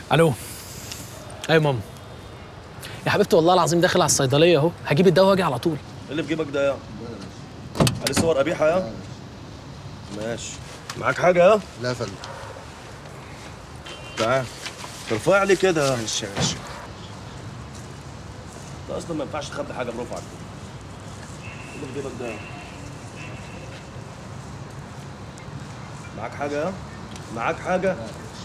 الو ايوه ماما يا حبيبتي والله العظيم داخل على الصيدليه اهو هجيب الدواء واجي على طول ايه اللي في جيبك ده يا عليه صور قبيحه يا ماشي معاك حاجه يا لا يا فندم تعال ترفع لي كده ماشي ماشي انت اصلا ما ينفعش تخبي حاجه برفعك كده ايه اللي في جيبك ده يا معاك حاجه يا معاك حاجه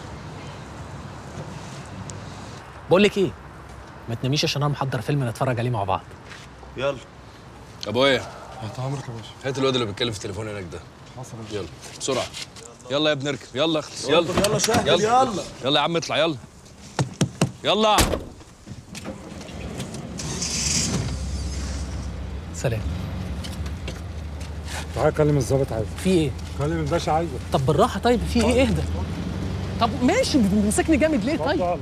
بقول لك ايه ما تناميش عشان انا محضر فيلم نتفرج عليه مع بعض يلا ابويا تحت امرك يا باشا هات الواد اللي بيتكلم في التليفون هناك ده حصل يا باشا يلا بسرعه يلا يا ابني اركب يلا اخلص يلا يلا شاهد يلا يلا يلا يا عم اطلع يلا يلا سلام تعالى كلم الظابط عايزك في ايه كلم الباشا عايزك طب بالراحه طيب في ايه اهدى طب ماشي مسكني جامد ليه طيب اتفضل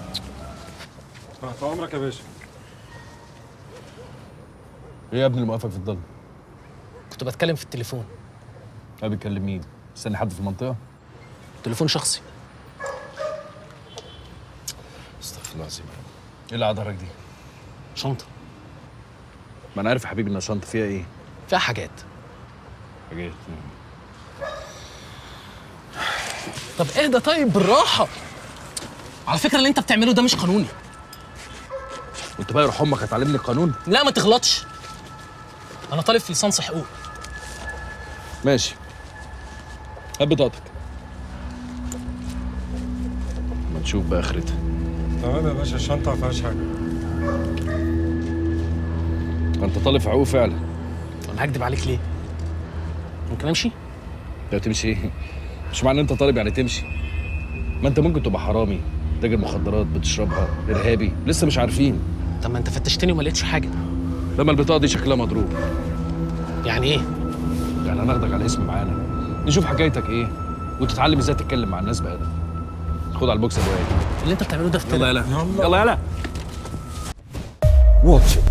تحت امرك يا باشا ايه يا ابني اللي موقفك في الضلمه كنت بتكلم في التليفون ها بيتكلم مين مستني حد في المنطقه تليفون شخصي استغفر الله العظيم ايه اللي على ظهرك دي شنطه ما انا عارف يا حبيبي ان الشنطه فيها ايه فيها حاجات حاجات طب اهدى طيب بالراحه على فكره اللي انت بتعمله ده مش قانوني وانت بقى يروح امك هتعلمني القانون لا ما تغلطش انا طالب في ليسانس حقوق ماشي هات بطاقتك ما نشوف بقى اخرتها تمام يا باشا الشنطه ما فيهاش حاجه انت طالب في حقوق فعلا انا هكدب عليك ليه ممكن امشي لا تمشي ايه مش معنى ان انت طالب يعني تمشي ما انت ممكن تبقى حرامي تاجر مخدرات بتشربها ارهابي لسه مش عارفين طب ما انت فتشتني وما لقيتش حاجه لما البطاقه دي شكلها مضروب يعني ايه يعني هناخدك على اسم معانا نشوف حكايتك ايه وتتعلم ازاي تتكلم مع الناس بادب خد على البوكس يا ابو اللي انت بتعمله ده في يلا يلا يلا يلا يلا Watch it.